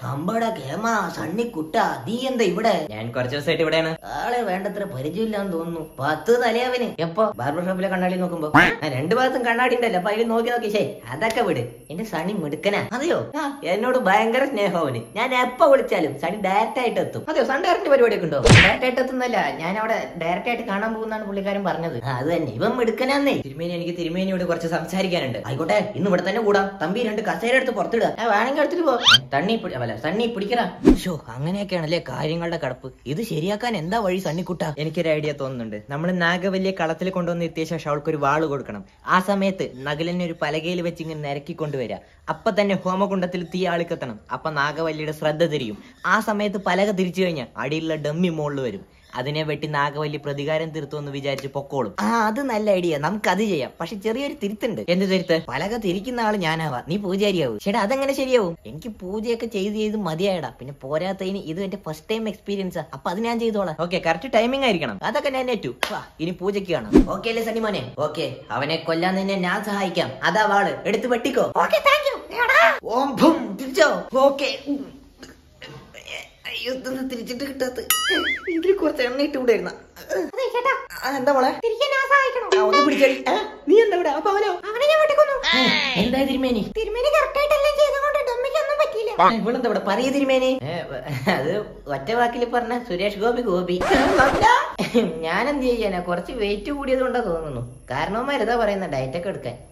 അമ്പട കേമ സണ്ണി കുട്ട നീ എന്താ ഇവിടെ ഞാൻ കുറച്ച് ദിവസമായിട്ട് ഇവിടെയാണ് ആളെ വേണ്ടത്ര പരിചയമില്ലാന്ന് തോന്നുന്നു പത്ത് തലയവന് എപ്പോ ബാർബർ ഷോപ്പിലെ കണ്ണാടി നോക്കുമ്പോ ആ, രണ്ട് ഭാഗത്തും കണ്ണാടി ഉണ്ടല്ലോ അപ്പൊ അതിൽ നോക്കി നോക്കി ശേ അതൊക്കെ വിട് എന്റെ സണി മിടുക്കനാ അതെയോ ആ, എന്നോട് ഭയങ്കര സ്നേഹവന് ഞാൻ എപ്പോ വിളിച്ചാലും സണി ഡയറക്റ്റ് ആയിട്ട് എത്തും അതെയോ സൺ ഡയറക്റ്റ് പരിപാടിയൊക്കെ ഉണ്ടോ ഡയറക്റ്റ് ആയിട്ട് എത്തുന്നല്ല ഞാൻ അവിടെ ഡയറക്റ്റ് ആയിട്ട് കാണാൻ പോകുന്നാണ് പുള്ളിക്കാരൻ പറഞ്ഞത് ആ, അത് തന്നെ ഇവൻ മിടുക്കനാന്നേ തിരുമേനി എനിക്ക് തിരുമേനിയോട് കുറച്ച് സംസാരിക്കാനുണ്ട് ആയിക്കോട്ടെ ഇന്ന് ഇവിടെ തന്നെ കൂടാം തമ്പി രണ്ട് കസേര എടുത്ത് പുറത്തിടുക ആ, വേണമെങ്കിൽ എടുത്തിട്ട് പോ തണ്ണി പിടി- അല്ല സണ്ണി പിടിക്കറ ഷോ അങ്ങനെയൊക്കെയാണല്ലേ കാര്യങ്ങളുടെ കടപ്പ് ഇത് ശരിയാക്കാൻ എന്താ വഴി സണ്ണിക്കുട്ട എനിക്കൊരു ഐഡിയ തോന്നുന്നുണ്ട് നമ്മൾ നാഗവല്ലിയെ കളത്തിൽ കൊണ്ടുവന്ന് എത്തിയ ശേഷം അവൾക്ക് ഒരു വാള് കൊടുക്കണം ആ സമയത്ത് നഗലനെ ഒരു പലകയിൽ വെച്ച് ഇങ്ങനെ നിരക്കി കൊണ്ടുവരിക അപ്പൊ തന്നെ ഹോമകുണ്ടത്തിൽ തീ ആളിക്കത്തണം അപ്പൊ നാഗവല്ലിയുടെ ശ്രദ്ധ തിരിയും ആ സമയത്ത് പലക തിരിച്ചു കഴിഞ്ഞാൽ അടിയിലുള്ള ഡമ്മി മുകളിൽ വരും അതിനെ വെട്ടി നാഗവല്ലി പ്രതികാരം തീർത്തുമെന്ന് വിചാരിച്ച് പൊക്കോളും ആ അത് നല്ല ഐഡിയ നമുക്ക് അത് ചെയ്യാം പക്ഷെ ചെറിയൊരു തിരുത്തുണ്ട് എന്ത് തിരുത്ത് പലക തിരിക്കുന്ന ആള് ഞാനാവാ നീ പൂജാരിയാവും ചേട്ടാ അതെങ്ങനെ ശരിയാവും എനിക്ക് പൂജയൊക്കെ ചെയ്ത് ചെയ്ത് മതിയായടാ പിന്നെ പോരാത്തതിന് ഇത് എന്റെ ഫസ്റ്റ് ടൈം എക്സ്പീരിയൻസാ അപ്പൊ അത് ഞാൻ ചെയ്തോളാം ഓക്കെ കറക്റ്റ് ടൈമിംഗ് ആയിരിക്കണം അതൊക്കെ ഞാൻ ഏറ്റു വാ, ഇനി പൂജയ്ക്ക് കാണാം ഓക്കെ അല്ലേ സനിമോനെ ഓക്കെ അവനെ കൊല്ലാൻ നിന്നെ ഞാൻ സഹായിക്കാം അതാ വാള് എടുത്ത് വെട്ടിക്കോ ഓക്കെ താങ്ക് യു ഓം ഭും തിരിച്ചോ ഓക്കെ അയ്യോ ഇതൊന്ന് തിരിച്ചിട്ട് കിട്ടാത്ത ഇതിൽ കുറച്ച് എണ്ണ ഇട്ട് വിടായിരുന്ന എന്താ മോളെ ആ, ഒന്ന് പിടിച്ചടി ആ, നീ എന്താ ഇവിടെ അപ്പൊ അവനോ എന്താ തിരുമേനി തിരുമേനി കറക്റ്റ് ആയിട്ടെല്ലാം ചെയ്തുകൊണ്ട് ഡമ്മിക്കൊന്നും പറ്റിയില്ല ആ, ഇവളെന്താ ഇവിടെ പറയ തിരുമേനി ഏ, അത് ഒറ്റ വാക്കിൽ പറഞ്ഞ സുരേഷ് ഗോപി ഗോപി ഞാനെന്ത് ചെയ്യാനാ കുറച്ച് വെയിറ്റ് കൂടിയത് കൊണ്ടാ തോന്നുന്നു കാരണവന്മാരിതാ പറയുന്ന ഡയറ്റ് ഒക്കെ എടുക്കാൻ